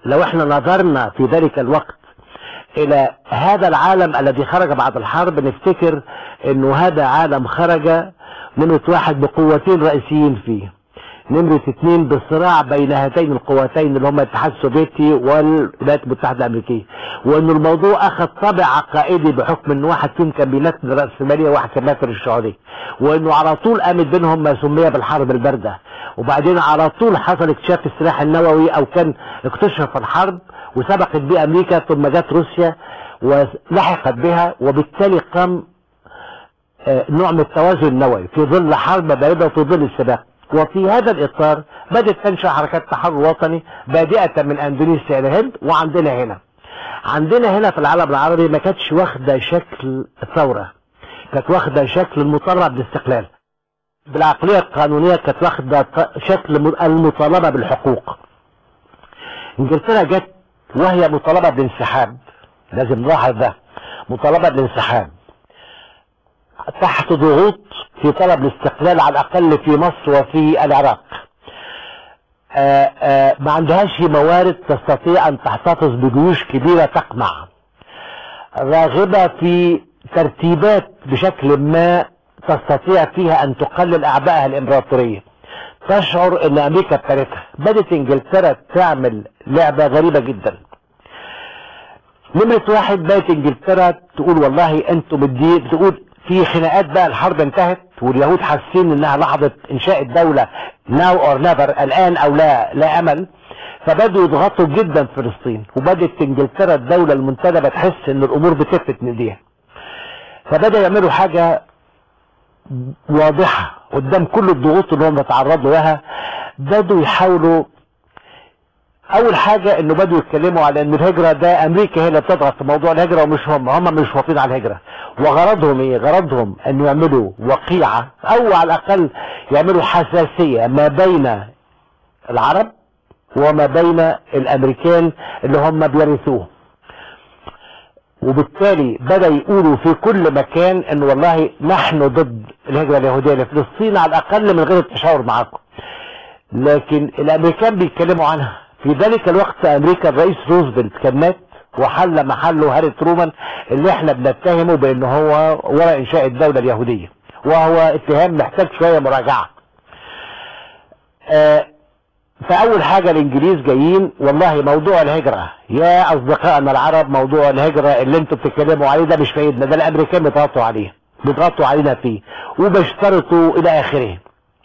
لو احنا نظرنا في ذلك الوقت الى هذا العالم الذي خرج بعد الحرب نفتكر انه هذا عالم خرج نمرة واحد بقوتين رئيسيين فيه نمرة اثنين بالصراع بين هاتين القوتين اللي هم الاتحاد السوفيتي والولايات المتحدة الامريكية وان الموضوع اخذ طابع عقائدي بحكم ان واحد فيهم كان بيمثل الرأسمالية وواحد كان بيمثل الشعورية وانه على طول قامت بينهم ما سمي بالحرب الباردة وبعدين على طول حصل اكتشاف السلاح النووي او كان اكتشف في الحرب وسبقت به امريكا ثم جت روسيا ولحقت بها وبالتالي قام آه، نوع من التوازن النووي في ظل حرب باردة وفي ظل السباق وفي هذا الإطار بدأت تنشأ حركات تحرر وطني بادئة من أندونيسيا إلى الهند وعندنا هنا عندنا هنا في العالم العربي ما كانتش واخدة شكل ثورة كانت واخدة شكل المطالبة بالاستقلال بالعقلية القانونية كانت واخدة ط- شكل م- المطالبة بالحقوق انجلترا جت وهي مطالبة بالانسحاب لازم نلاحظ ده مطالبة بالانسحاب تحت ضغوط في طلب الاستقلال على الأقل في مصر وفي العراق آآ آآ ما عندهاش موارد تستطيع أن تحتفظ بجيوش كبيرة تقمع راغبة في ترتيبات بشكل ما تستطيع فيها أن تقلل أعبائها الإمبراطورية تشعر أن أمريكا ابتلتها بدأت إنجلترا تعمل لعبة غريبة جدا نمرة واحد بقت انجلترا تقول والله انتم الدين تقول في خناقات بقى الحرب انتهت واليهود حاسين انها لحظة انشاء الدولة ناو اور نيفر الان او لا لا امل فبدوا يضغطوا جدا في فلسطين وبدت انجلترا الدولة المنتدبة تحس ان الامور بتفت من ايديها فبدأوا يعملوا حاجة واضحة قدام كل الضغوط اللي هم بيتعرضوا لها بدوا يحاولوا اول حاجة انه بدوا يتكلموا على ان الهجرة ده امريكا هي اللي بتضغط في موضوع الهجرة ومش هم هم مش واقفين على الهجرة وغرضهم ايه غرضهم ان يعملوا وقيعة او على الاقل يعملوا حساسية ما بين العرب وما بين الامريكان اللي هم بيرثوه وبالتالي بدأ يقولوا في كل مكان ان والله نحن ضد الهجرة اليهودية لفلسطين على الاقل من غير التشاور معاكم لكن الامريكان بيتكلموا عنها في ذلك الوقت امريكا الرئيس روزفلت كان مات وحل محله هاري ترومان اللي احنا بنتهمه بان هو وراء انشاء الدولة اليهودية وهو اتهام محتاج شوية مراجعة آه فاول حاجة الانجليز جايين والله موضوع الهجرة يا اصدقائنا العرب موضوع الهجرة اللي انتوا بتتكلموا عليه ده مش في ايدنا ده الامريكان بيضغطوا عليه بيضغطوا علينا فيه وبيشترطوا الى اخره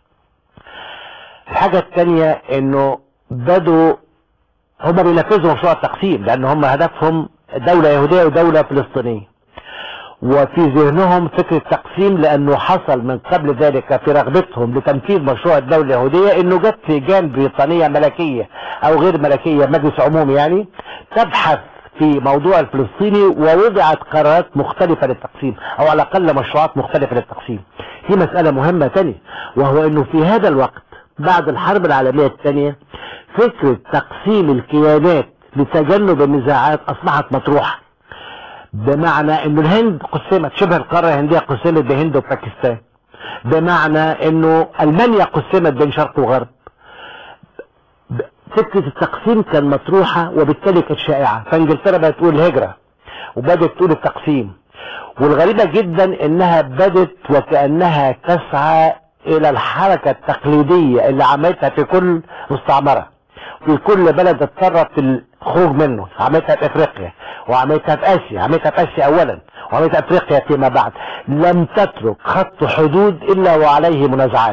الحاجة التانية انه بدوا هم بينفذوا مشروع التقسيم لان هم هدفهم دولة يهودية ودولة فلسطينية وفي ذهنهم فكرة تقسيم لانه حصل من قبل ذلك في رغبتهم لتنفيذ مشروع الدولة اليهودية انه جت لجان بريطانية ملكية او غير ملكية مجلس عمومي يعني تبحث في موضوع الفلسطيني ووضعت قرارات مختلفة للتقسيم او على الاقل مشروعات مختلفة للتقسيم في مسألة مهمة تانية وهو انه في هذا الوقت بعد الحرب العالمية الثانية فكرة تقسيم الكيانات لتجنب النزاعات اصبحت مطروحة بمعنى ان الهند قسمت شبه القارة الهندية قسمت بهند وباكستان بمعنى انه المانيا قسمت بين شرق وغرب ب- فكرة التقسيم كان مطروحة وبالتالي كانت شائعة فانجلترا بقت تقول الهجرة وبدت تقول التقسيم والغريبة جدا انها بدت وكأنها تسعى الى الحركة التقليدية اللي عملتها في كل مستعمرة في كل بلد اضطرت الخروج منه عملتها في افريقيا وعملتها في اسيا عملتها في اسيا اولا وعملتها في افريقيا فيما بعد لم تترك خط حدود الا وعليه منازعات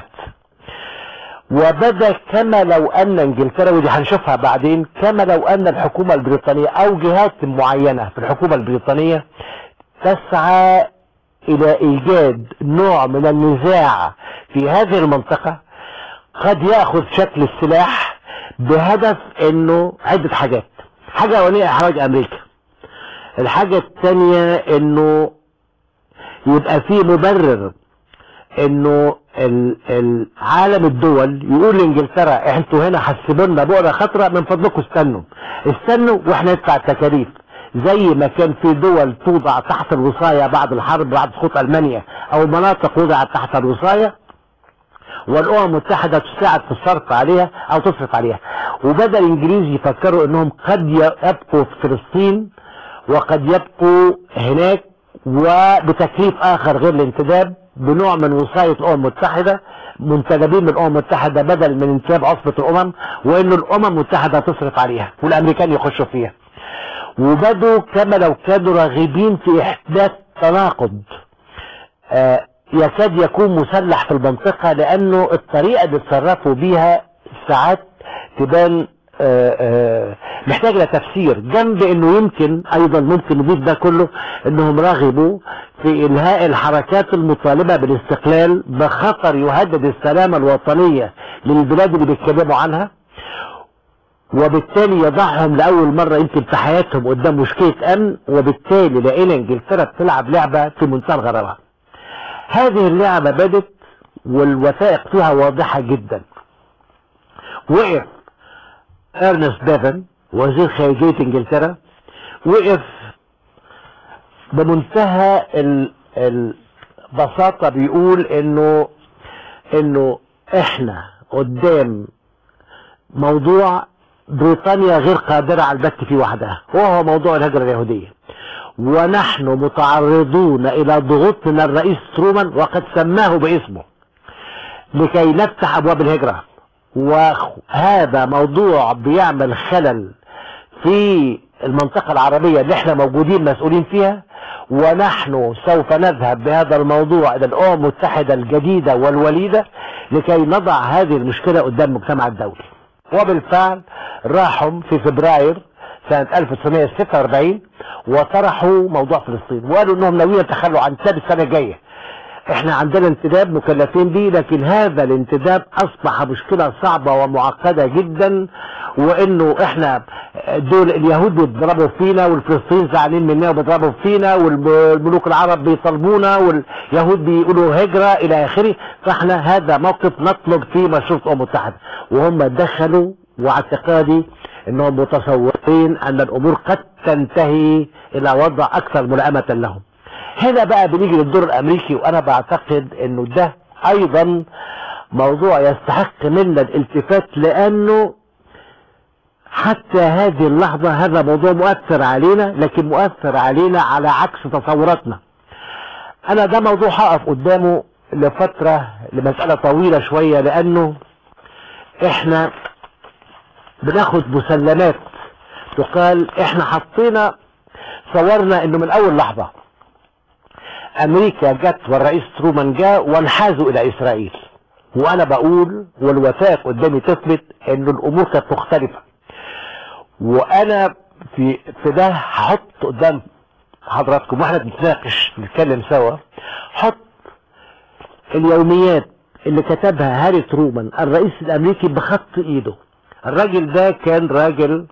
وبدا كما لو ان انجلترا ودي هنشوفها بعدين كما لو ان الحكومة البريطانية او جهات معينة في الحكومة البريطانية تسعى الى ايجاد نوع من النزاع في هذه المنطقة قد ياخذ شكل السلاح بهدف انه عدة حاجات حاجة اولية احراج امريكا الحاجة الثانية انه يبقى في مبرر انه ال- العالم الدول يقول لانجلترا انتوا هنا حسبوا لنا بؤره خطره من فضلكم استنوا استنوا واحنا ندفع التكاليف زي ما كان في دول توضع تحت الوصاية بعد الحرب بعد سقوط المانيا او مناطق وضعت تحت الوصاية والامم المتحدة تساعد في الصرف عليها او تصرف عليها وبدأ الانجليز يفكروا انهم قد يبقوا في فلسطين وقد يبقوا هناك وبتكليف اخر غير الانتداب بنوع من وصاية الامم المتحدة منتدبين من الامم المتحدة بدل من انتداب عصبة الامم وانه الامم المتحدة تصرف عليها والامريكان يخشوا فيها وبدوا كما لو كانوا راغبين في احداث تناقض آه يكاد يكون مسلح في المنطقة لانه الطريقة اللي اتصرفوا بيها ساعات تبان آه آه محتاج لتفسير جنب انه يمكن ايضا ممكن نضيف ده كله انهم رغبوا في الهاء الحركات المطالبة بالاستقلال بخطر يهدد السلامة الوطنية للبلاد اللي بيتكلموا عنها وبالتالي يضعهم لأول مرة يمكن في حياتهم قدام مشكلة أمن وبالتالي لقينا إنجلترا بتلعب لعبة في منتهى الغرابة. هذه اللعبة بدت والوثائق فيها واضحة جدا. وقف ارنست بيفن وزير خارجية انجلترا وقف بمنتهى البساطة بيقول انه انه احنا قدام موضوع بريطانيا غير قادرة على البت فيه وحدها وهو موضوع الهجرة اليهودية ونحن متعرضون الى ضغوط من الرئيس ترومان وقد سماه باسمه لكي نفتح ابواب الهجرة وهذا موضوع بيعمل خلل في المنطقة العربية اللي احنا موجودين مسؤولين فيها ونحن سوف نذهب بهذا الموضوع الى الامم المتحدة الجديدة والوليدة لكي نضع هذه المشكلة قدام المجتمع الدولي وبالفعل راحوا في فبراير سنة 1946 وطرحوا موضوع فلسطين وقالوا انهم ناويين يتخلوا عن انتداب السنة الجاية احنا عندنا انتداب مكلفين به لكن هذا الانتداب اصبح مشكلة صعبة ومعقدة جدا وانه احنا دول اليهود بيضربوا فينا والفلسطين زعلانين مننا وبيضربوا فينا والملوك العرب بيطالبونا واليهود بيقولوا هجرة الى اخره فاحنا هذا موقف نطلب فيه مشروط الامم المتحدة وهم دخلوا واعتقادي انهم متصورين ان الامور قد تنتهي الى وضع اكثر ملائمة لهم هنا بقى بنيجي للدور الامريكي وانا بعتقد انه ده ايضا موضوع يستحق منا الالتفات لانه حتى هذه اللحظة هذا موضوع مؤثر علينا لكن مؤثر علينا على عكس تصوراتنا انا ده موضوع هقف قدامه لفترة لمسألة طويلة شوية لانه احنا بناخد مسلمات تقال احنا حطينا صورنا انه من اول لحظة امريكا جت والرئيس ترومان جاء وانحازوا الى اسرائيل وانا بقول والوثائق قدامي تثبت ان الامور كانت مختلفة وانا في في ده هحط قدام حضراتكم واحنا بنتناقش نتكلم سوا حط اليوميات اللي كتبها هاري ترومان الرئيس الامريكي بخط ايده الراجل ده كان راجل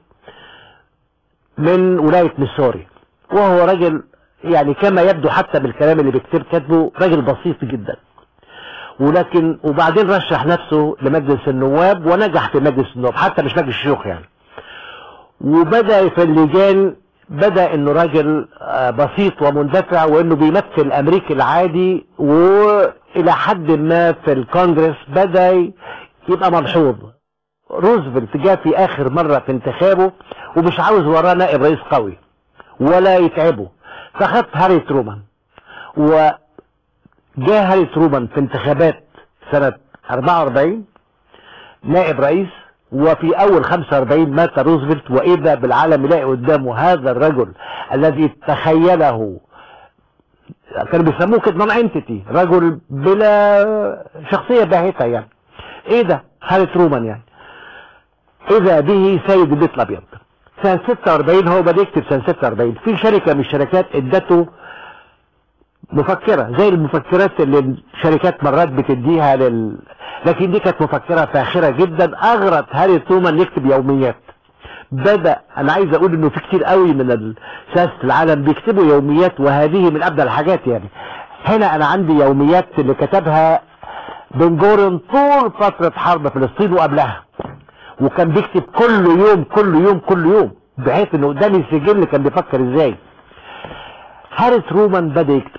من ولاية ميسوري وهو راجل يعني كما يبدو حتى بالكلام اللي بيكتب كاتبه راجل بسيط جدا ولكن وبعدين رشح نفسه لمجلس النواب ونجح في مجلس النواب حتى مش مجلس الشيوخ يعني وبدأ في اللجان بدأ انه راجل بسيط ومندفع وانه بيمثل امريكا العادي والى حد ما في الكونجرس بدأ يبقى ملحوظ روزفلت جاء في اخر مرة في انتخابه ومش عاوز وراه نائب رئيس قوي ولا يتعبه فخد هاري ترومان وجاء هاري ترومان في انتخابات سنة 44 نائب رئيس وفي اول 45 مات روزفلت واذا بالعالم يلاقي قدامه هذا الرجل الذي تخيله كانوا بيسموه كده نون انتيتي رجل بلا شخصية باهتة يعني ايه ده هاري ترومان يعني اذا به سيد البيت الابيض سنة 46 هو بدأ يكتب سنة 46 في شركة من الشركات ادته مفكرة زي المفكرات اللي الشركات مرات بتديها لل لكن دي كانت مفكرة فاخرة جدا اغرت هاري تومان يكتب يوميات بدأ انا عايز اقول انه في كتير قوي من سياسة العالم بيكتبوا يوميات وهذه من ابدى الحاجات يعني هنا انا عندي يوميات اللي كتبها بن جورن طول فترة حرب فلسطين وقبلها وكان بيكتب كل يوم كل يوم كل يوم بحيث انه قدامي سجل كان بيفكر ازاي هاري ترومان بدا يكتب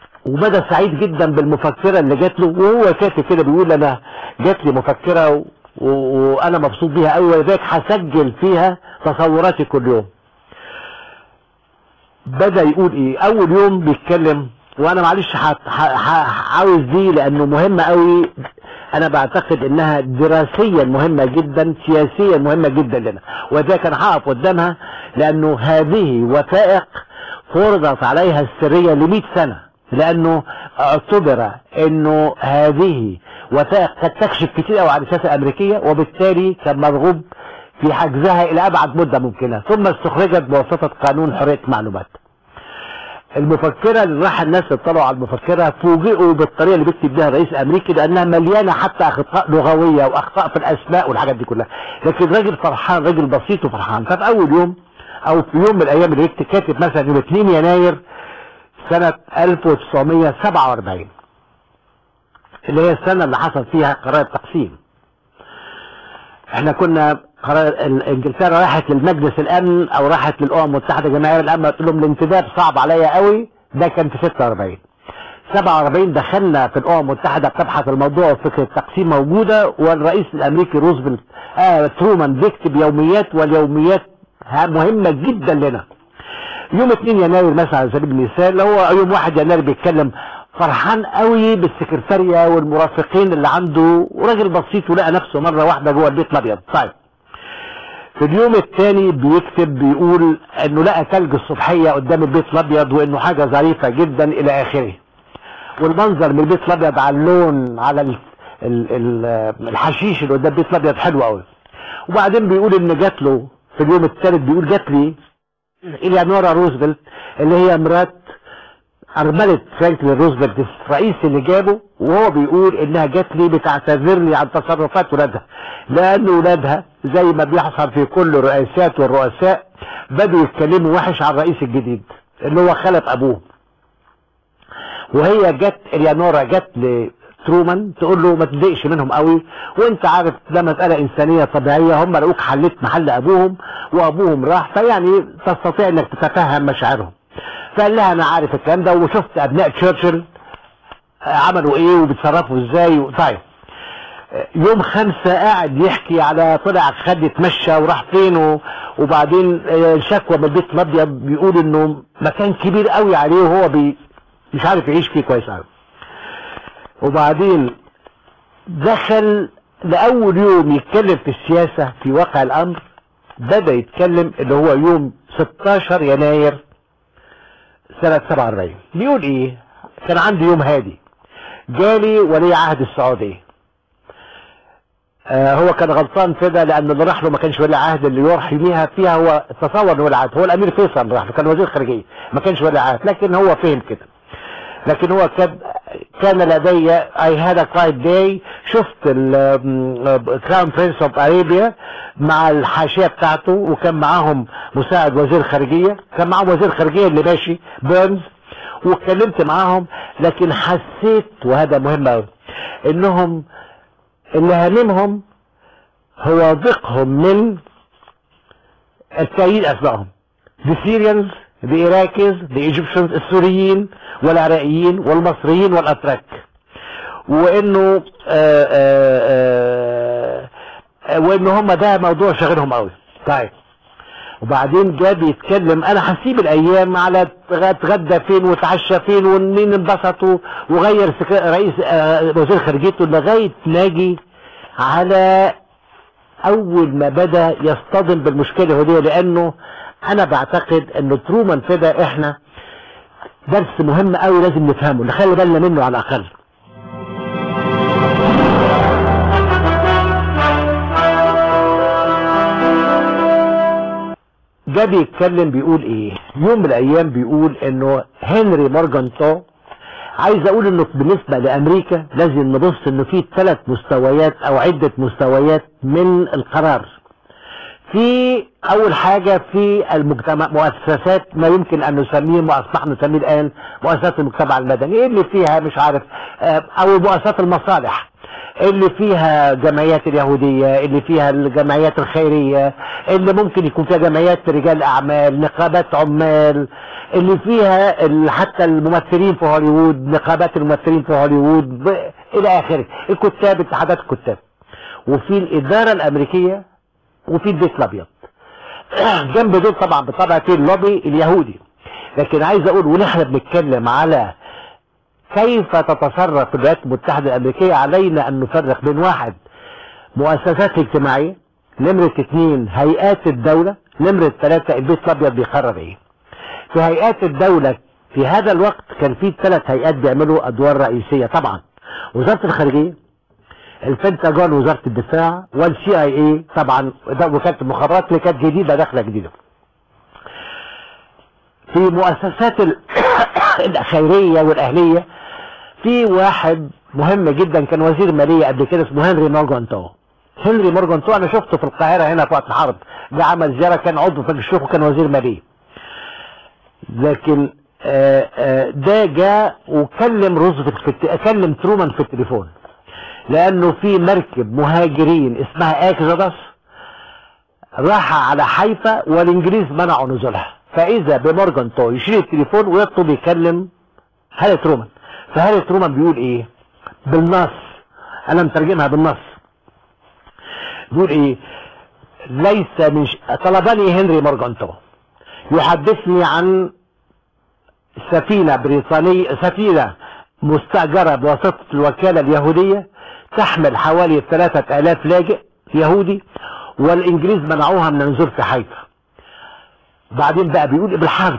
وبدا سعيد جدا بالمفكره اللي جات له وهو كاتب كده بيقول انا جات لي مفكره و- وانا مبسوط بيها قوي ولذلك هسجل فيها تصوراتي كل يوم بدا يقول ايه اول يوم بيتكلم وانا معلش هت- ه- ه- عاوز دي لانه مهمه قوي انا بعتقد انها دراسيا مهمه جدا سياسيا مهمه جدا لنا وذلك انا هقف قدامها لانه هذه وثائق فرضت عليها السريه ل 100 سنه لانه اعتبر انه هذه وثائق قد تكشف كتير قوي عن السياسه الامريكيه وبالتالي كان مرغوب في حجزها الى ابعد مده ممكنه ثم استخرجت بواسطه قانون حريه المعلومات المفكرة اللي راح الناس اطلعوا على المفكرة فوجئوا بالطريقة اللي بيكتب بيها الرئيس الامريكي لانها مليانة حتى اخطاء لغوية واخطاء في الاسماء والحاجات دي كلها لكن راجل فرحان راجل بسيط وفرحان ففي اول يوم او في يوم من الايام اللي يكتب كاتب مثلا يوم 2 يناير سنة 1947 اللي هي السنة اللي حصل فيها قرار التقسيم احنا كنا قرار ال- انجلترا راحت للمجلس الامن او راحت للامم المتحده جمعيه الامن قلت لهم الانتداب صعب عليا قوي ده كان في 46 47 دخلنا في الامم المتحده بتبحث الموضوع وفكره التقسيم موجوده والرئيس الامريكي روزفلت آه ترومان بيكتب يوميات واليوميات ها- مهمه جدا لنا يوم 2 يناير مثلا على سبيل المثال هو يوم 1 يناير بيتكلم فرحان قوي بالسكرتارية والمرافقين اللي عنده وراجل بسيط ولقى نفسه مرة واحدة جوه البيت الابيض طيب في اليوم الثاني بيكتب بيقول انه لقى ثلج الصبحية قدام البيت الابيض وانه حاجة ظريفة جدا الى اخره والمنظر من البيت الابيض على اللون على ال ال ال الحشيش اللي قدام البيت الابيض حلو قوي وبعدين بيقول ان جات له في اليوم الثالث بيقول جات لي اليانورا روزفلت اللي هي مرات أرملة فرانكلين روزفلت الرئيس اللي جابه وهو بيقول إنها جات لي بتعتذر لي عن تصرفات ولادها لأن ولادها زي ما بيحصل في كل الرئاسات والرؤساء بدوا يتكلموا وحش عن الرئيس الجديد اللي هو خلف أبوه وهي جت اليانورا جت لترومان تقول له ما تضايقش منهم قوي وانت عارف ده مسألة إنسانية طبيعية هم لقوك حليت محل أبوهم وأبوهم راح فيعني تستطيع إنك تتفهم مشاعرهم فقال لها انا عارف الكلام ده وشفت ابناء تشرشل عملوا ايه وبيتصرفوا ازاي و... طيب يوم خمسة قاعد يحكي على طلع خد يتمشى وراح فين و... وبعدين آه، شكوى من البيت الابيض بيقول انه مكان كبير قوي عليه وهو بي... مش عارف يعيش فيه كويس قوي وبعدين دخل لاول يوم يتكلم في السياسة في واقع الامر بدأ يتكلم اللي هو يوم 16 يناير سنة 47 بيقول ايه كان عندي يوم هادي جالي ولي عهد السعودية آه هو كان غلطان في ده لان اللي راح له ما كانش ولي عهد اللي يروح يميها فيها هو تصور انه ولي عهد هو الامير فيصل راح له كان وزير خارجية ما كانش ولي عهد لكن هو فهم كده لكن هو كان كان لدي I had a quiet day شفت الكراون برنس اوف ارابيا مع الحاشيه بتاعته وكان معاهم مساعد وزير خارجيه كان معاهم وزير خارجيه اللي ماشي بيرنز واتكلمت معاهم لكن حسيت وهذا مهم قوي انهم اللي هاممهم هو ضيقهم من التأييد اسمائهم the Syrians the Iraqis the Egyptians السوريين والعراقيين والمصريين والأتراك وانه آآ آآ آآ وان هم ده موضوع شاغلهم قوي طيب وبعدين جاب بيتكلم انا هسيب الايام على اتغدى فين وتعشى فين ومين انبسطوا وغير سكا- رئيس آه، وزير خارجيته لغايه ناجي على اول ما بدا يصطدم بالمشكله اليهوديه لانه انا بعتقد انه ترومان في ده احنا درس مهم قوي لازم نفهمه نخلي بالنا منه على الاقل ده بيتكلم بيقول ايه يوم من الايام بيقول انه هنري مورجانتو عايز اقول انه بالنسبة لامريكا لازم نبص انه في ثلاث مستويات او عدة مستويات من القرار في اول حاجة في المجتمع مؤسسات ما يمكن ان نسميه ما اصبح نسميه الان مؤسسات المجتمع المدني اللي فيها مش عارف آه، او مؤسسات المصالح اللي فيها جمعيات اليهودية اللي فيها الجمعيات الخيرية اللي ممكن يكون فيها جمعيات رجال اعمال نقابات عمال اللي فيها ال- حتى الممثلين في هوليوود نقابات الممثلين في هوليوود ب- الى اخره الكتاب اتحادات الكتاب وفي الاداره الامريكيه وفي البيت الابيض جنب دول طبعا بطبع في اللوبي اليهودي لكن عايز اقول ونحن بنتكلم على كيف تتصرف الولايات المتحدة الامريكية علينا ان نفرق بين واحد مؤسسات اجتماعية نمرة اثنين هيئات الدولة نمرة ثلاثة البيت الابيض بيقرر ايه في هيئات الدولة في هذا الوقت كان في ثلاث هيئات بيعملوا ادوار رئيسية طبعا وزارة الخارجية البنتاجون وزارة الدفاع والسي اي اي طبعا ده وكالة المخابرات اللي كانت جديدة داخلة جديدة في مؤسسات ال- الخيرية والأهلية في واحد مهم جدا كان وزير مالية قبل كده اسمه هنري مورجانتو هنري مورجانتو أنا شفته في القاهرة هنا في وقت الحرب ده عمل زيارة كان عضو في الشيوخ وكان وزير مالية لكن آه، آه، ده جاء وكلم روزفلت في الت- كلم ترومان في التليفون لأنه في مركب مهاجرين اسمها اكزودس راح على حيفا والانجليز منعوا نزولها فاذا بمورجانتو يشيل التليفون ويطلب يكلم هالي ترومان فهالي ترومان بيقول ايه بالنص انا مترجمها بالنص بيقول ايه ليس من ش... طلبني هنري مورجانتو يحدثني عن سفينة بريطانية سفينة مستأجرة بواسطة الوكالة اليهودية تحمل حوالي ثلاثة آلاف لاجئ يهودي والإنجليز منعوها من النزول في حيفا بعدين بقى بيقول بالحرف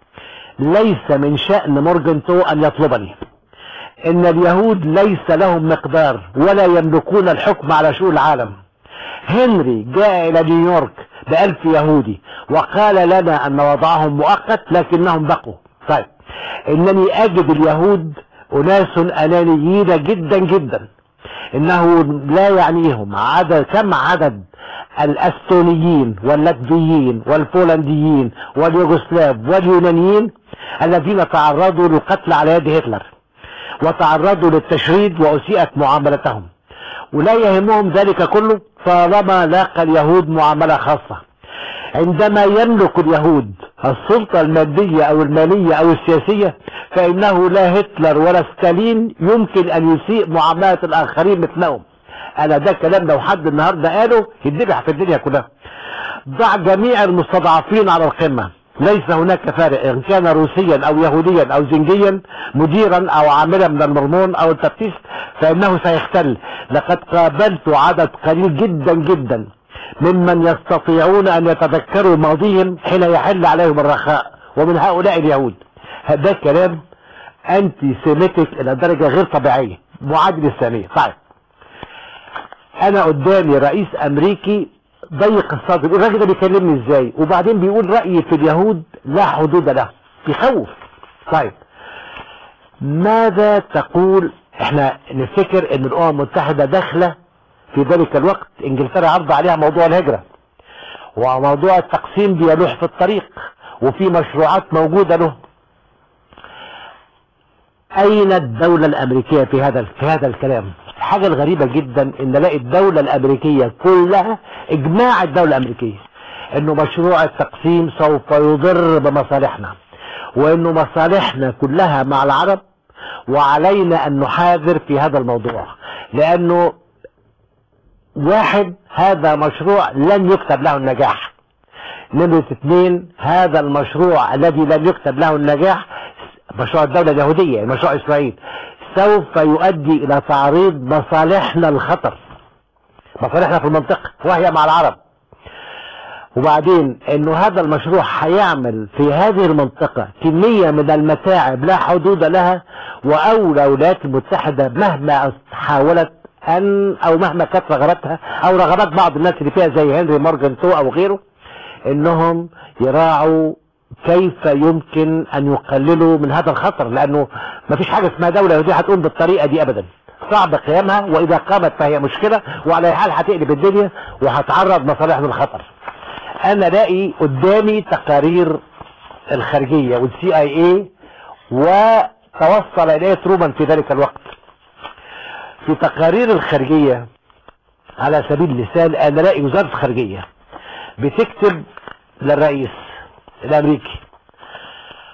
ليس من شأن مورجنتو أن يطلبني إن اليهود ليس لهم مقدار ولا يملكون الحكم على شؤون العالم هنري جاء إلى نيويورك بألف يهودي وقال لنا أن وضعهم مؤقت لكنهم بقوا طيب إنني أجد اليهود أناس أنانيين جدا جدا إنه لا يعنيهم عدد كم عدد الأستونيين واللاتفيين والبولنديين واليوغوسلاف واليونانيين الذين تعرضوا للقتل على يد هتلر وتعرضوا للتشريد وأسيئت معاملتهم ولا يهمهم ذلك كله طالما لاقى اليهود معاملة خاصة عندما يملك اليهود السلطة المادية أو المالية أو السياسية فإنه لا هتلر ولا ستالين يمكن أن يسيء معاملة الآخرين مثلهم أنا ده كلام لو حد النهاردة قاله يدبح في الدنيا كلها ضع جميع المستضعفين على القمة ليس هناك فارق إن كان روسيا أو يهوديا أو زنجيا مديرا أو عاملا من المرمون أو التفتيش فإنه سيختل لقد قابلت عدد قليل جدا جدا ممن يستطيعون أن يتذكروا ماضيهم حين يحل عليهم الرخاء ومن هؤلاء اليهود هذا كلام أنتي سيميتك إلى درجة غير طبيعية معادل الثانية طيب أنا قدامي رئيس أمريكي ضيق الصدر يقول الراجل ده بيكلمني ازاي وبعدين بيقول رأيي في اليهود لا حدود له يخوف طيب ماذا تقول احنا نفتكر ان الامم المتحدة داخلة في ذلك الوقت انجلترا عرض عليها موضوع الهجرة وموضوع التقسيم بيلوح في الطريق وفي مشروعات موجودة له اين الدولة الامريكية في هذا في هذا الكلام الحاجة الغريبة جدا ان نلاقي الدولة الامريكية كلها اجماع الدولة الامريكية انه مشروع التقسيم سوف يضر بمصالحنا وانه مصالحنا كلها مع العرب وعلينا ان نحاذر في هذا الموضوع لانه واحد هذا مشروع لن يكتب له النجاح نمرة اثنين هذا المشروع الذي لن يكتب له النجاح مشروع الدولة اليهودية مشروع اسرائيل سوف يؤدي الى تعريض مصالحنا الخطر مصالحنا في المنطقة وهي مع العرب وبعدين انه هذا المشروع هيعمل في هذه المنطقة كمية من المتاعب لا حدود لها واولى الولايات المتحدة مهما حاولت ان او مهما كانت رغبتها او رغبات بعض الناس اللي فيها زي هنري مورجنتو او غيره انهم يراعوا كيف يمكن ان يقللوا من هذا الخطر لانه ما فيش حاجة اسمها دولة يهودية هتقوم بالطريقة دي ابدا صعب قيامها واذا قامت فهي مشكلة وعلى حال هتقلب الدنيا وهتعرض مصالحنا للخطر انا الاقي قدامي تقارير الخارجية والسي اي اي وتوصل اليه ترومان في ذلك الوقت في تقارير الخارجية على سبيل المثال انا الاقي وزارة الخارجية بتكتب للرئيس الامريكي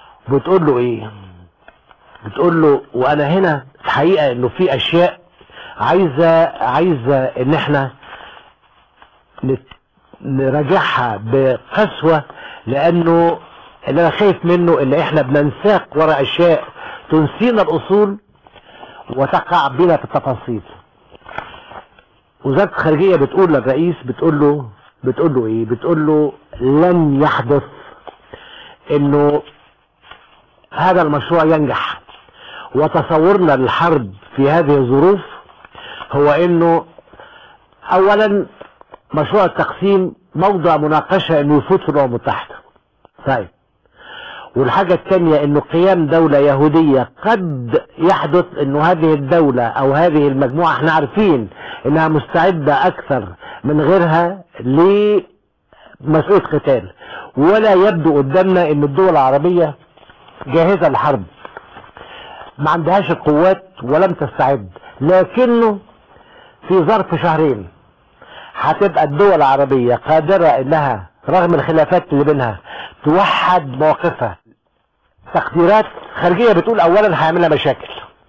بتقول له ايه بتقول له وانا هنا الحقيقة انه في اشياء عايزة عايزة ان احنا نت- نراجعها بقسوة لانه اللي انا خايف منه ان احنا بننساق وراء اشياء تنسينا الاصول وتقع بنا في التفاصيل وزارة الخارجية بتقول للرئيس بتقول له بتقول له ايه بتقول له لن يحدث انه هذا المشروع ينجح وتصورنا للحرب في هذه الظروف هو انه اولا مشروع التقسيم موضع مناقشة انه يفوت في الامم المتحدة طيب والحاجة الثانية انه قيام دولة يهودية قد يحدث انه هذه الدولة او هذه المجموعة احنا عارفين انها مستعدة اكثر من غيرها لمسؤولية قتال ولا يبدو قدامنا ان الدول العربية جاهزة للحرب ما عندهاش القوات ولم تستعد لكنه في ظرف شهرين هتبقى الدول العربية قادرة انها رغم الخلافات اللي بينها توحد مواقفها تقديرات خارجية بتقول اولا هيعملها مشاكل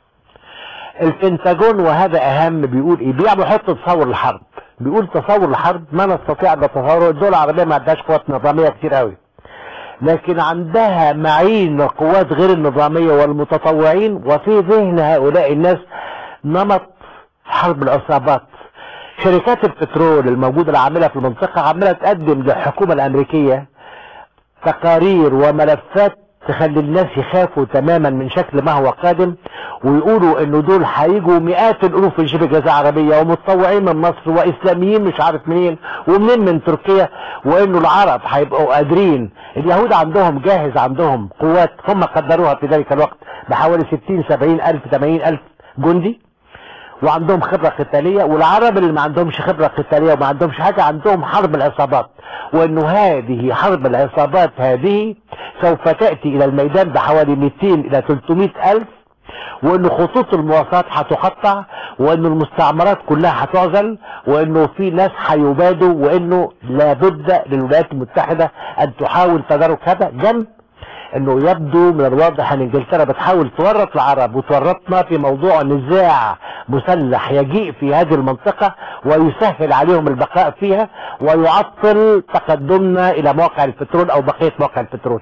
البنتاجون وهذا اهم بيقول ايه بيعمل يحط تصور الحرب بيقول تصور الحرب ما نستطيع ان نتصوره الدول العربية ما عندهاش قوات نظامية كتير قوي لكن عندها معين القوات غير النظامية والمتطوعين وفي ذهن هؤلاء الناس نمط حرب العصابات شركات البترول الموجودة العاملة في المنطقة عمالة تقدم للحكومة الأمريكية تقارير وملفات تخلي الناس يخافوا تماما من شكل ما هو قادم ويقولوا انه دول هيجوا مئات الالوف من شبه الجزيره العربيه ومتطوعين من مصر واسلاميين مش عارف منين ومنين من تركيا وانه العرب هيبقوا قادرين اليهود عندهم جاهز عندهم قوات هم قدروها في ذلك الوقت بحوالي 60 70 الف 80 الف جندي وعندهم خبرة قتالية والعرب اللي ما عندهمش خبرة قتالية وما عندهمش حاجة عندهم حرب العصابات وانه هذه حرب العصابات هذه سوف تأتي الى الميدان بحوالي 200 الى 300 الف وانه خطوط المواصلات هتقطع وانه المستعمرات كلها هتعزل وانه في ناس هيبادوا وانه لابد للولايات المتحدة ان تحاول تدارك هذا جنب انه يبدو من الواضح ان انجلترا بتحاول تورط العرب وتورطنا في موضوع نزاع مسلح يجيء في هذه المنطقة ويسهل عليهم البقاء فيها ويعطل تقدمنا الى موقع البترول او بقية موقع البترول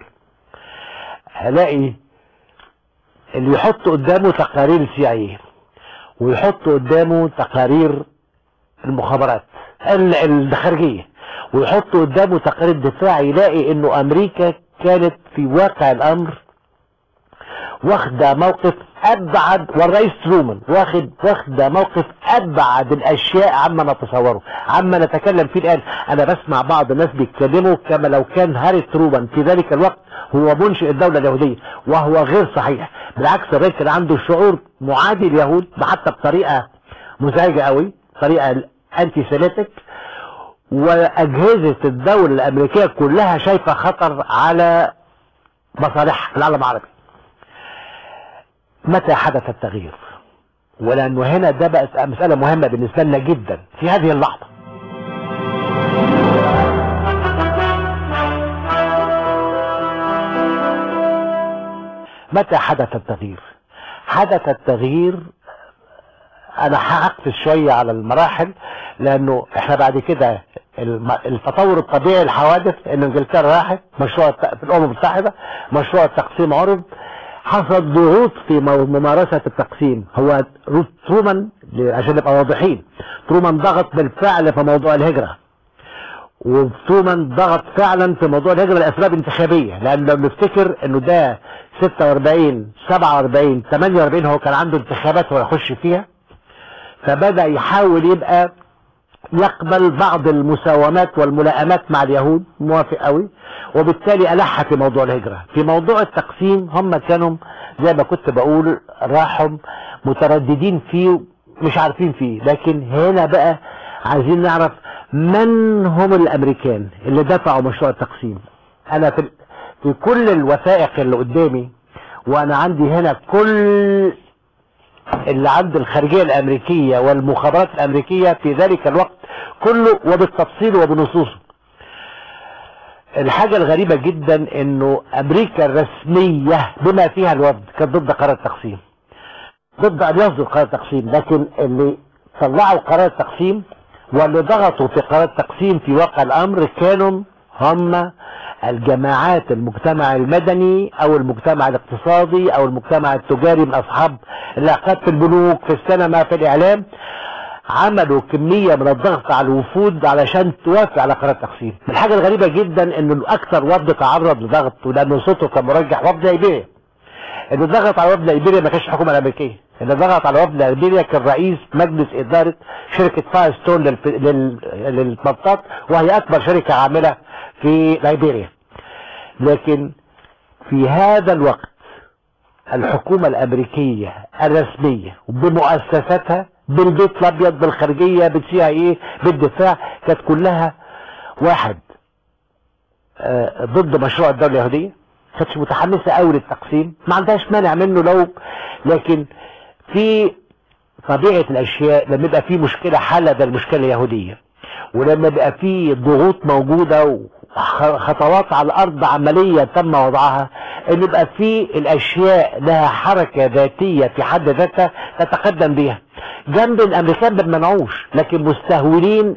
هلاقي اللي يحط قدامه تقارير السي اي ويحط قدامه تقارير المخابرات ال- الخارجية ويحط قدامه تقارير الدفاع يلاقي انه امريكا كانت في واقع الامر واخدة موقف ابعد والرئيس ترومان واخد واخدة موقف ابعد الاشياء عما نتصوره عما نتكلم فيه الان انا بسمع بعض الناس بيتكلموا كما لو كان هاري ترومان في ذلك الوقت هو منشئ الدولة اليهودية وهو غير صحيح بالعكس الرئيس كان عنده شعور معادي اليهود حتى بطريقة مزعجة قوي طريقة انتي سيميتك واجهزة الدولة الامريكية كلها شايفة خطر على مصالحها في العالم العربي متى حدث التغيير ولانه هنا ده بقت مسألة مهمة بالنسبة لنا جدا في هذه اللحظة متى حدث التغيير حدث التغيير انا هعكس شوية على المراحل لانه احنا بعد كده الم- التطور الطبيعي الحوادث ان انجلترا راحت مشروع الت- في الامم المتحدة مشروع التقسيم عرض حصل ضغوط في مو- ممارسة التقسيم هو رو- ترومان عشان نبقى واضحين ترومان ضغط بالفعل في موضوع الهجرة وترومان ضغط فعلا في موضوع الهجرة لأسباب انتخابية لأن لو نفتكر إنه ده 46 47 48 هو كان عنده انتخابات ويخش فيها فبدأ يحاول يبقى يقبل بعض المساومات والملائمات مع اليهود موافق قوي وبالتالي ألح في موضوع الهجرة في موضوع التقسيم هم كانوا زي ما كنت بقول راحوا مترددين فيه مش عارفين فيه لكن هنا بقى عايزين نعرف من هم الامريكان اللي دفعوا مشروع التقسيم انا في في كل الوثائق اللي قدامي وانا عندي هنا كل اللي عند الخارجية الامريكية والمخابرات الامريكية في ذلك الوقت كله وبالتفصيل وبنصوصه الحاجة الغريبة جدا انه امريكا الرسمية بما فيها الوفد كانت ضد قرار التقسيم ضد ان يصدر قرار التقسيم لكن اللي طلعوا قرار التقسيم واللي ضغطوا في قرار التقسيم في واقع الامر كانوا هم الجماعات المجتمع المدني او المجتمع الاقتصادي او المجتمع التجاري من اصحاب العقاد في البنوك في السينما في الاعلام عملوا كمية من الضغط على الوفود علشان توافق على قرار التقسيم الحاجة الغريبة جدا ان اكثر وفد تعرض لضغط ولانه صوته كان مرجح وفد ليبيريا اللي ضغط على وفد ليبيريا ما كانش الحكومة الامريكيه اللي ضغط على وفد ليبيريا كان رئيس مجلس ادارة شركة فايرستون للف... لل... للمطاط وهي اكبر شركة عاملة في ليبيريا لكن في هذا الوقت الحكومة الامريكية الرسمية بمؤسساتها بالبيت الابيض بالخارجية بالسي اي بالدفاع كانت كلها واحد آه ضد مشروع الدولة اليهودية كانتش متحمسة قوي للتقسيم ما عندهاش مانع منه لو لكن في طبيعة الاشياء لما يبقى في مشكلة حل ده المشكلة اليهودية ولما يبقى في ضغوط موجودة وخطوات على الارض عملية تم وضعها ان يبقى في الاشياء لها حركة ذاتية في حد ذاتها تتقدم بها جنب الامريكان ما بمنعوش لكن مستهونين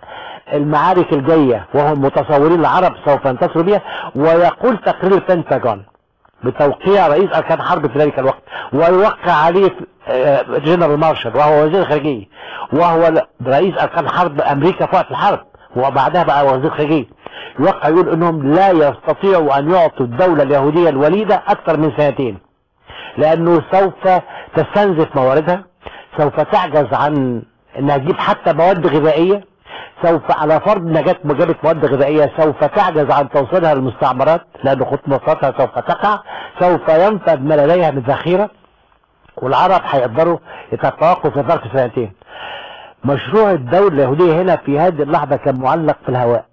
المعارك الجاية وهم متصورين العرب سوف ينتصروا بها ويقول تقرير البنتاجون بتوقيع رئيس اركان حرب في ذلك الوقت ويوقع عليه جنرال مارشال وهو وزير الخارجية وهو رئيس اركان حرب امريكا في وقت الحرب وبعدها بقى وزير خارجية يوقع يقول انهم لا يستطيعوا ان يعطوا الدولة اليهودية الوليدة اكثر من سنتين لانه سوف تستنزف مواردها سوف تعجز عن انها تجيب حتى مواد غذائية سوف على فرض نجاة جابت مواد غذائية سوف تعجز عن توصيلها للمستعمرات لان خط مواصلاتها سوف تقع سوف ينفذ ما لديها من ذخيرة والعرب هيقدروا يتفوقوا في ظرف سنتين مشروع الدولة اليهودية هنا في هذه اللحظة كان معلق في الهواء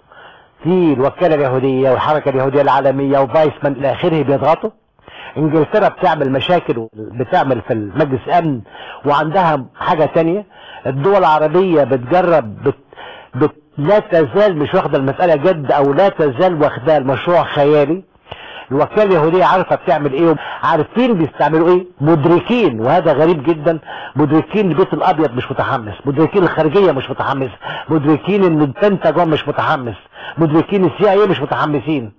في الوكالة اليهودية والحركة اليهودية العالمية وفايسمان الى اخره بيضغطوا انجلترا بتعمل مشاكل بتعمل في المجلس امن وعندها حاجة تانية الدول العربية بتجرب بت بت لا تزال مش واخدة المسألة جد او لا تزال واخدها المشروع خيالي الوكالة اليهودية عارفة بتعمل ايه عارفين بيستعملوا ايه مدركين وهذا غريب جدا مدركين البيت الابيض مش متحمس مدركين الخارجية مش متحمس مدركين ان البنتاجون مش متحمس مدركين السي اي مش متحمسين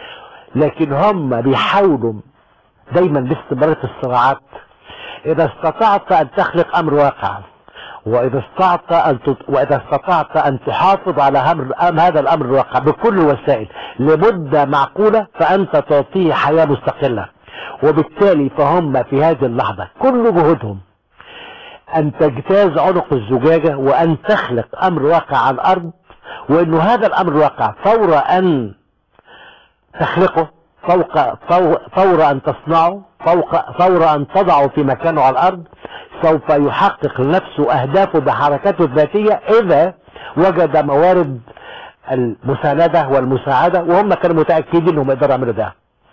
لكن هم بيحاولوا دايما باستمرار الصراعات اذا استطعت ان تخلق امر واقع واذا استطعت ان تط... واذا استطعت ان تحافظ على أمر... أم هذا الامر الواقع بكل الوسائل لمدة معقولة فانت تعطيه حياة مستقلة وبالتالي فهم في هذه اللحظة كل جهودهم ان تجتاز عنق الزجاجة وان تخلق امر واقع على الارض وانه هذا الامر الواقع فور ان تخلقه فوق فور ان تصنعه فوق فور ان تضعه في مكانه على الارض سوف يحقق لنفسه اهدافه بحركاته الذاتية اذا وجد موارد المساندة والمساعدة وهم كانوا متأكدين انهم يقدروا يعملوا ده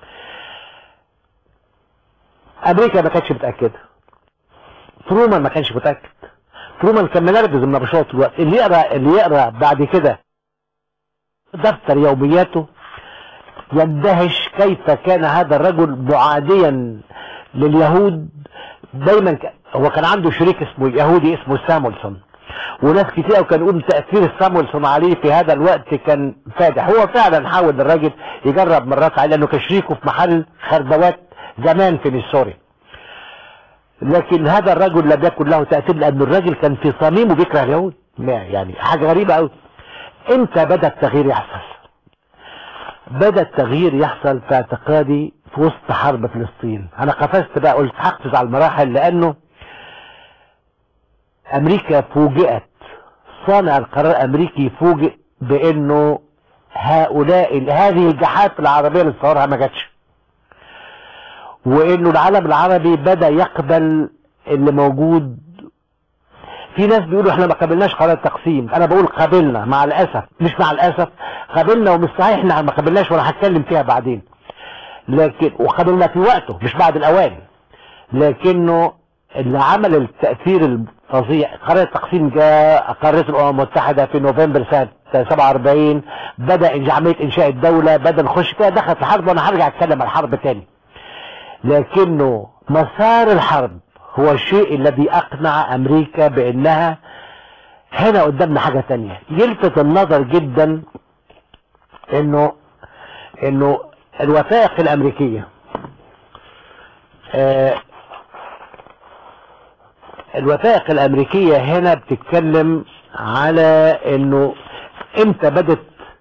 امريكا ما كانتش متأكدة ترومان ما كانش متأكد ترومان كان منرفز من نبشات الوقت اللي يقرأ اللي يقرأ بعد كده دفتر يومياته يندهش كيف كان هذا الرجل معاديا لليهود دايما ك... هو كان عنده شريك اسمه يهودي اسمه سامولسون وناس كتير كان يقول تأثير سامولسون عليه في هذا الوقت كان فادح هو فعلا حاول الراجل يجرب مرات عليه لانه كان شريكه في محل خردوات زمان في ميسوري لكن هذا الرجل لم يكن له تأثير لأن الراجل كان في صميمه بيكره اليهود يعني حاجة غريبة قوي امتى بدأ التغيير يحصل بدأ التغيير يحصل في اعتقادي في وسط حرب فلسطين انا قفزت بقى قلت هقفز على المراحل لانه امريكا فوجئت صانع القرار الامريكي فوجئ بانه هؤلاء هذه الجحافل العربية اللي صورها ما جاتش وانه العالم العربي بدأ يقبل اللي موجود في ناس بيقولوا احنا ما قبلناش قرار التقسيم انا بقول قبلنا مع الاسف مش مع الاسف قبلنا ومش صحيح احنا ما قبلناش وانا هتكلم فيها بعدين لكن وقبلنا في وقته مش بعد الاوان لكنه اللي عمل التأثير الفظيع قرار التقسيم جاء قررت الامم المتحدة في نوفمبر سنة 47 بدأ عملية انشاء الدولة بدأ نخش فيها دخلت الحرب وانا هرجع اتكلم عن الحرب تاني لكنه مسار الحرب هو الشيء الذي اقنع امريكا بانها هنا قدامنا حاجة تانية يلفت النظر جدا انه انه الوثائق الامريكية آه الوثائق الامريكية هنا بتتكلم على انه امتى بدت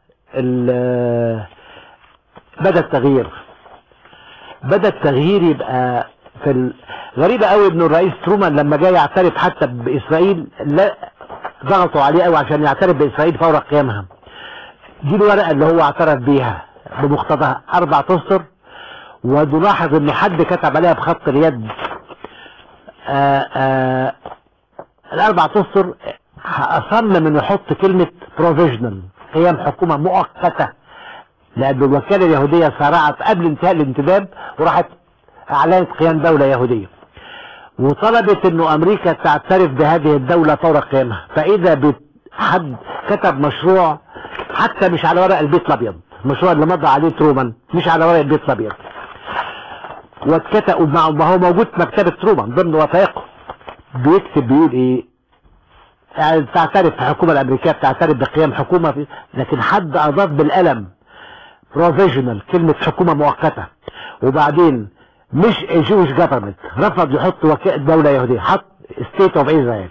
بدا التغيير بدا التغيير يبقى في ال... غريبة قوي ان الرئيس ترومان لما جاي يعترف حتى باسرائيل لا ضغطوا عليه قوي عشان يعترف باسرائيل فور قيامها دي الورقة اللي هو اعترف بيها بمقتضاها اربع اسطر ونلاحظ ان حد كتب عليها بخط اليد آآ آآ الاربع اسطر اصمم انه يحط كلمة بروفيجنال قيام حكومة مؤقتة لان الوكالة اليهودية سارعت قبل انتهاء الانتداب وراحت اعلنت قيام دولة يهودية وطلبت انه امريكا تعترف بهذه الدولة فور قيامها فاذا حد كتب مشروع حتى مش على ورق البيت الابيض المشروع اللي مضى عليه ترومان مش على ورق البيت الابيض واتكتب ما هو موجود في مكتبة ترومان ضمن وثائقه بيكتب بيقول ايه يعني تعترف الحكومة الامريكية بتعترف بقيام حكومة في لكن حد اضاف بالقلم بروفيجنال كلمة حكومة مؤقتة وبعدين مش جوش جفرمنت رفض يحط وكالة دولة يهودية حط ستيت اوف اسرائيل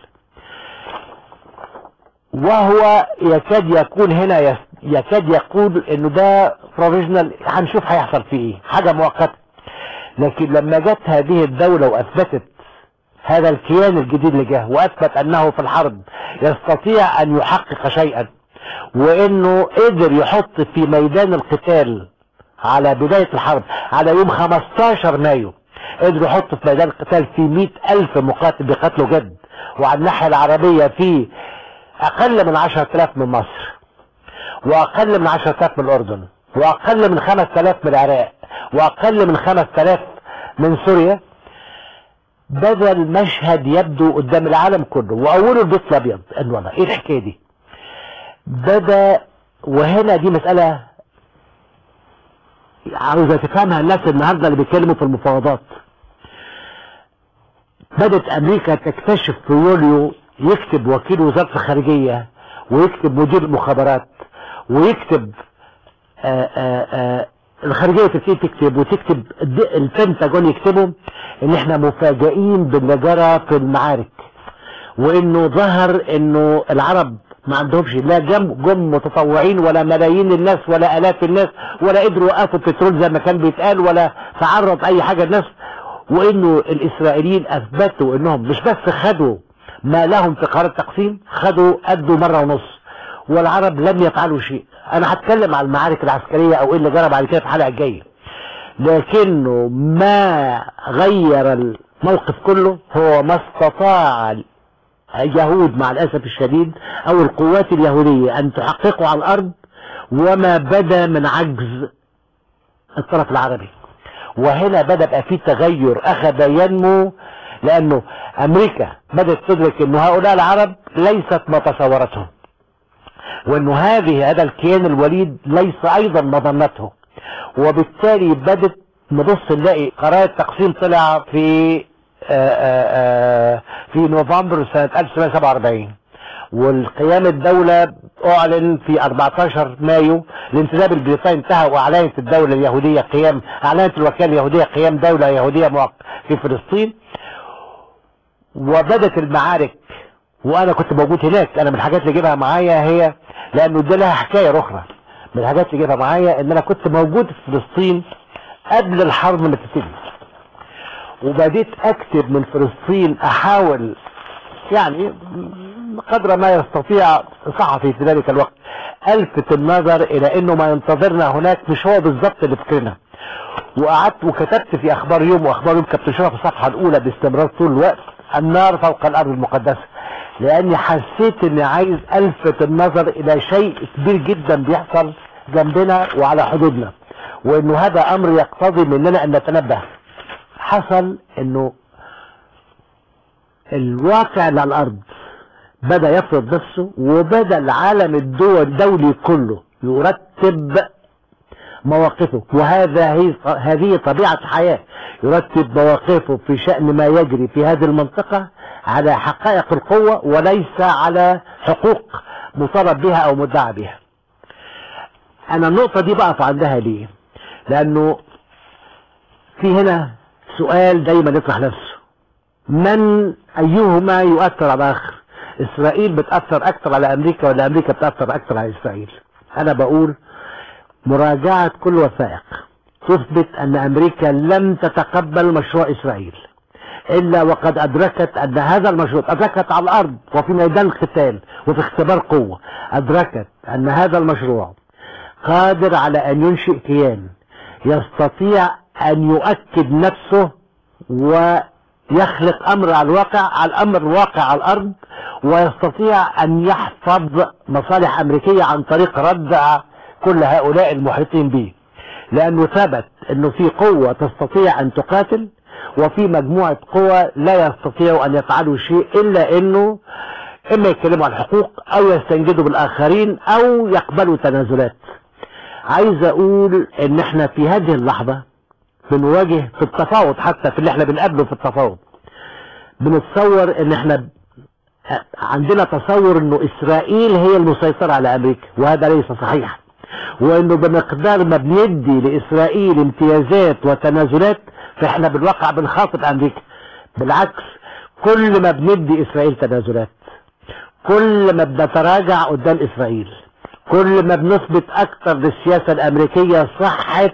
وهو يكاد يكون هنا يكاد يقول انه ده بروفيجنال هنشوف هيحصل فيه ايه حاجة مؤقتة لكن لما جت هذه الدولة واثبتت هذا الكيان الجديد اللي جه واثبت انه في الحرب يستطيع ان يحقق شيئا وانه قدر يحط في ميدان القتال على بداية الحرب على يوم 15 مايو قدر يحط في ميدان القتال في 100 ألف مقاتل بيقاتلوا جد وعلى الناحية العربية في أقل من 10000 من مصر وأقل من 10000 من الأردن وأقل من 5000 من العراق وأقل من 5000 من سوريا بدا المشهد يبدو قدام العالم كله وأوله البيت الأبيض الوضع إيه الحكاية دي بدا وهنا دي مسألة عاوزة تفهمها الناس النهاردة اللي بيتكلموا في المفاوضات بدأت أمريكا تكتشف في يوليو يكتب وكيل وزارة الخارجية ويكتب مدير المخابرات ويكتب آآ آآ الخارجية تبتدي تكتب وتكتب البنتاجون يكتبوا ان احنا مفاجئين باللي جرى في المعارك وانه ظهر انه العرب ما عندهمش لا جم جم متطوعين ولا ملايين الناس ولا الاف الناس ولا قدروا يوقفوا البترول زي ما كان بيتقال ولا تعرض اي حاجة الناس وانه الاسرائيليين اثبتوا انهم مش بس خدوا ما لهم في قرار التقسيم خدوا قدوا مرة ونص والعرب لم يفعلوا شيء انا هتكلم على المعارك العسكرية او ايه اللي جرى بعد كده في الحلقة الجاية لكنه ما غير الموقف كله هو ما استطاع اليهود مع الاسف الشديد او القوات اليهودية ان تحققوا على الارض وما بدا من عجز الطرف العربي وهنا بدا بقى في تغير اخذ ينمو لانه امريكا بدات تدرك انه هؤلاء العرب ليست ما تصورته وانه هذه هذا الكيان الوليد ليس ايضا مظنته وبالتالي بدت نبص نلاقي قرار التقسيم طلع في آآ آآ في نوفمبر سنة 1947 والقيام الدولة اعلن في 14 مايو الانتداب البريطاني انتهى واعلنت الدولة اليهودية قيام اعلنت الوكالة اليهودية قيام دولة يهودية في فلسطين وبدت المعارك وانا كنت موجود هناك انا من الحاجات اللي جيبها معايا هي لانه دي لها حكاية اخرى من الحاجات اللي جيبها معايا ان انا كنت موجود في فلسطين قبل الحرب ما تبتدي وبديت اكتب من فلسطين احاول يعني قدر ما يستطيع صحفي في ذلك الوقت الفت النظر الى انه ما ينتظرنا هناك مش هو بالظبط اللي فكرنا وقعدت وكتبت في اخبار يوم واخبار يوم كانت بتنشرها في الصفحه الاولى باستمرار طول الوقت النار فوق الارض المقدسه لاني حسيت اني عايز الفت النظر الى شيء كبير جدا بيحصل جنبنا وعلى حدودنا وانه هذا امر يقتضي مننا ان نتنبه حصل انه الواقع على الارض بدأ يفرض نفسه وبدأ العالم الدول الدولي كله يرتب مواقفه وهذا هي هذه طبيعة الحياة يرتب مواقفه في شأن ما يجري في هذه المنطقة على حقائق القوة وليس على حقوق مطالب بها أو مدعى بها أنا النقطة دي بقف عندها ليه لأنه في هنا سؤال دايما يطرح نفسه من أيهما يؤثر على الآخر إسرائيل بتأثر أكثر على أمريكا ولا أمريكا بتأثر أكثر على إسرائيل أنا بقول مراجعة كل وثائق تثبت أن أمريكا لم تتقبل مشروع إسرائيل إلا وقد أدركت أن هذا المشروع أدركت على الأرض وفي ميدان القتال وفي اختبار قوة أدركت أن هذا المشروع قادر على أن ينشئ كيان يستطيع أن يؤكد نفسه ويخلق أمر على الواقع على الأمر الواقع على الأرض ويستطيع أن يحفظ مصالح أمريكية عن طريق ردع كل هؤلاء المحيطين به لأنه ثبت أنه في قوة تستطيع أن تقاتل وفي مجموعة قوى لا يستطيعوا أن يفعلوا شيء إلا أنه إما يتكلموا عن الحقوق أو يستنجدوا بالآخرين أو يقبلوا تنازلات عايز أقول أن احنا في هذه اللحظة بنواجه في التفاوض حتى في اللي احنا بنقابله في التفاوض بنتصور ان احنا عندنا تصور انه اسرائيل هي المسيطرة على امريكا وهذا ليس صحيح وانه بمقدار ما بندي لاسرائيل امتيازات وتنازلات فاحنا بالواقع بنخاطب امريكا بالعكس كل ما بندي اسرائيل تنازلات كل ما بنتراجع قدام اسرائيل كل ما بنثبت اكتر للسياسة الامريكية صحة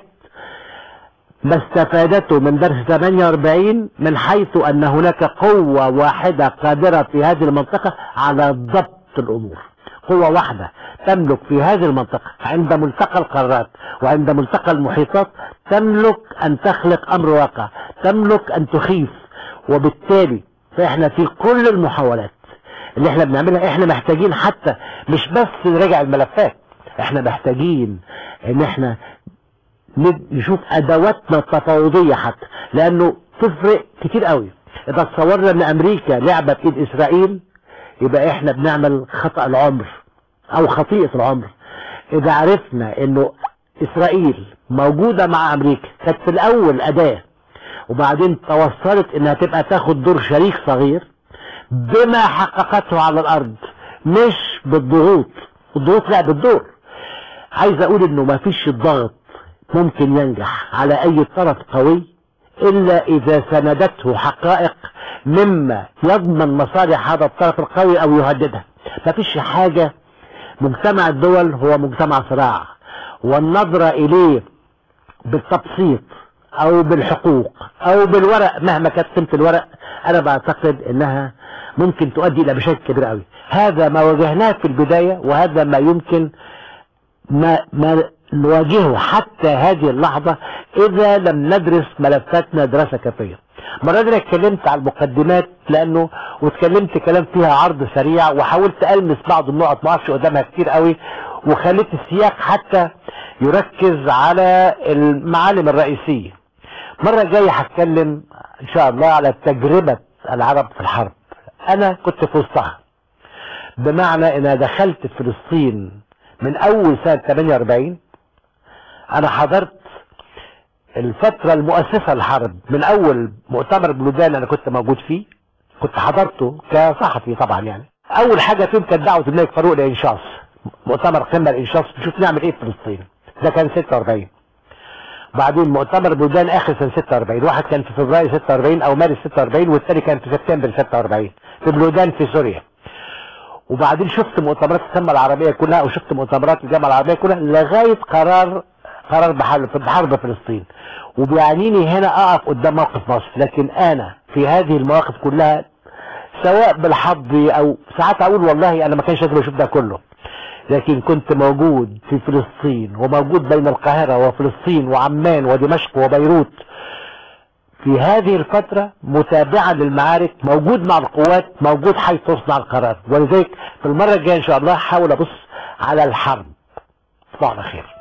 ما استفادته من درس 48 من حيث ان هناك قوة واحدة قادرة في هذه المنطقة على ضبط الامور قوة واحدة تملك في هذه المنطقة عند ملتقى القارات وعند ملتقى المحيطات تملك ان تخلق امر واقع تملك ان تخيف وبالتالي فاحنا في كل المحاولات اللي احنا بنعملها احنا محتاجين حتى مش بس نراجع الملفات احنا محتاجين ان احنا نشوف ادواتنا التفاوضية حتى لانه تفرق كتير قوي اذا تصورنا ان امريكا لعبة بايد اسرائيل يبقى احنا بنعمل خطأ العمر او خطيئة العمر اذا عرفنا انه اسرائيل موجودة مع امريكا كانت في الاول اداة وبعدين توصلت انها تبقى تاخد دور شريك صغير بما حققته على الارض مش بالضغوط الضغوط لا بالدور عايز اقول انه ما فيش الضغط ممكن ينجح على اي طرف قوي الا اذا سندته حقائق مما يضمن مصالح هذا الطرف القوي او يهددها مفيش حاجة مجتمع الدول هو مجتمع صراع والنظرة اليه بالتبسيط او بالحقوق او بالورق مهما كانت قيمة الورق انا بعتقد انها ممكن تؤدي الى مشاكل كبيرة قوي هذا ما واجهناه في البداية وهذا ما يمكن ما, ما نواجهه حتى هذه اللحظة اذا لم ندرس ملفاتنا دراسة كافية مرة دي اتكلمت على المقدمات لانه واتكلمت كلام فيها عرض سريع وحاولت المس بعض النقط ما اعرفش قدامها كتير قوي وخليت السياق حتى يركز على المعالم الرئيسية مرة جاية هتكلم ان شاء الله على تجربة العرب في الحرب انا كنت في وسطها بمعنى ان دخلت فلسطين من اول سنة 48 انا حضرت الفترة المؤسسة للحرب من اول مؤتمر بلودان انا كنت موجود فيه كنت حضرته كصحفي طبعا يعني اول حاجة فيهم كانت دعوة الملك فاروق لانشاص مؤتمر قمة الانشاص نشوف نعمل ايه في فلسطين ده كان 46 بعدين مؤتمر بلدان اخر سنة 46 واحد كان في فبراير 46 او مارس 46 والثاني كان في سبتمبر 46 في بلودان في سوريا وبعدين شفت مؤتمرات القمة العربية كلها وشفت مؤتمرات الجامعة العربية كلها لغاية قرار قرار بحرب بحرب فلسطين وبيعنيني هنا اقف قدام موقف مصر لكن انا في هذه المواقف كلها سواء بالحظ او ساعات اقول والله انا ما كانش قادر اشوف ده كله لكن كنت موجود في فلسطين وموجود بين القاهرة وفلسطين وعمان ودمشق وبيروت في هذه الفترة متابعا للمعارك موجود مع القوات موجود حيث تصنع القرار ولذلك في المرة الجاية ان شاء الله حاول ابص على الحرب تصبحوا على خير